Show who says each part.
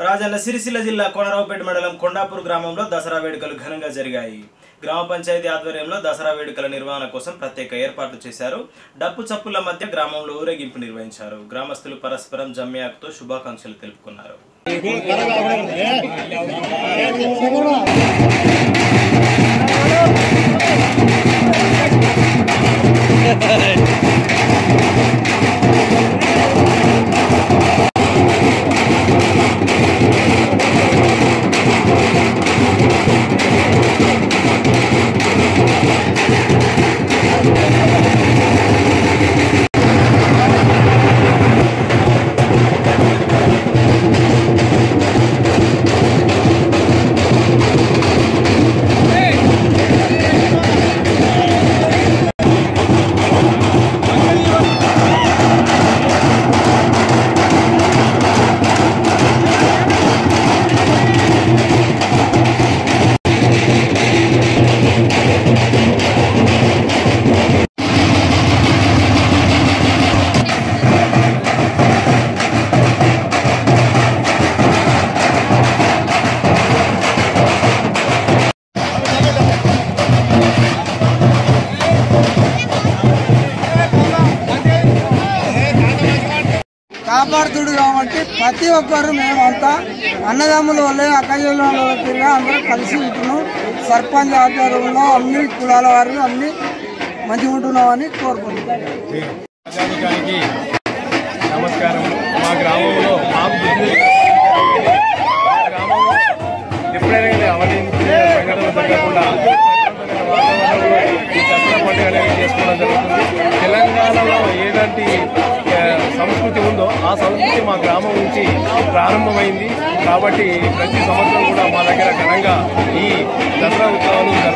Speaker 1: రాజన్న సిరిసిల్ల జిల్లా కోనరావుపేట మండలం కొండాపూర్ గ్రామంలో దసరా వేడుకలు ఘనంగా జరిగాయి గ్రామ పంచాయతీ ఆధ్వర్యంలో దసరా వేడుకల నిర్వహణ కోసం ప్రత్యేక ఏర్పాట్లు చేశారు డప్పు చప్పుల మధ్య గ్రామంలో ఊరేగింపు నిర్వహించారు గ్రామస్తులు పరస్పరం జమ్యాకుతో శుభాకాంక్షలు తెలుపుకున్నారు
Speaker 2: కాపాడుతుడు కాబట్టి ప్రతి ఒక్కరు మేమంతా అన్నదమ్ముల వల్లే అక్కజల తిరిగి అందరూ కలిసి ఉంటున్నాం సర్పంచ్ ఆధ్వర్యంలో అన్ని కులాల వారు అన్ని మంచిగా ఉంటున్నామని కోరుకుంటున్నాం
Speaker 3: ప్రజానికానికి నమస్కారం మా గ్రామంలో మాకు బుద్ధి మా గ్రామంలో ఎప్పుడైనా కానీ అవినీతి సంఘటనలు జరగకుండా వాతావరణంలో ఈ దసరా పండుగ అనేది చేసుకోవడం జరుగుతుంది తెలంగాణలో ఏలాంటి ఆ, సంస్కృతి ఉందో ఆ సంస్కృతి మా గ్రామం నుంచి ప్రారంభమైంది కాబట్టి ప్రతి సంవత్సరం కూడా మా దగ్గర ఘనంగా ఈ దసరా ఉత్సవాలు జరుగుతాయి